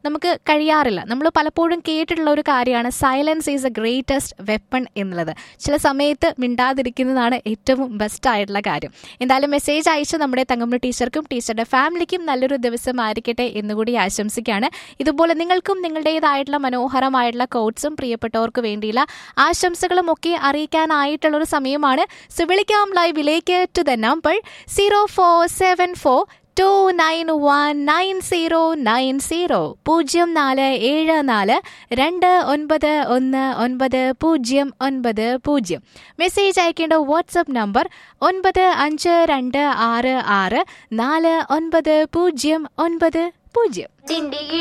നമുക്ക് കഴിയാറില്ല നമ്മൾ പലപ്പോഴും കേട്ടിട്ടുള്ള ഒരു കാര്യമാണ് silence is a greatest weapon എന്നുള്ളത് ചില സമയത്ത് മിണ്ടാതിരിക്കുന്നതാണ് ഏറ്റവും ബെസ്റ്റ് ആയിട്ടുള്ള കാര്യം എന്തായാലും മെസ്സേജ് അയച്ച് നമ്മുടെ തങ്കമ്മ ടീച്ചർക്കും ടീച്ചറുടെ ഫാമിലിക്കും നല്ലൊരു ദിവസമായിരിക്കട്ടെ എന്നുകൂടി ആശംസിക്കുകയാണ് ഇതുപോലെ നിങ്ങൾക്കും നിങ്ങളുടേതായിട്ടുള്ള മനോഹരമായിട്ടുള്ള കോട്ട്സും പ്രിയപ്പെട്ടവർക്ക് വേണ്ടിയുള്ള ആശംസകളും ഒക്കെ അറിയിക്കാനായിട്ടുള്ള ഒരു സമയമാണ് സോ വിളിക്കാം ലൈവിലേക്ക് to the number zero four seven four two nine one nine zero nine zero പൂജ്യം നാല് ഏഴ് നാല് രണ്ട് ഒൻപത് ഒന്ന് ഒൻപത് പൂജ്യം ഒൻപത് പൂജ്യം മെസ്സേജ് അയക്കേണ്ട വാട്സപ്പ് നമ്പർ ഒൻപത് അഞ്ച് രണ്ട് ആറ് ആറ് നാല് ഒൻപത് പൂജ്യം ഒൻപത് പൂജ്യം ഡിണ്ടിഗി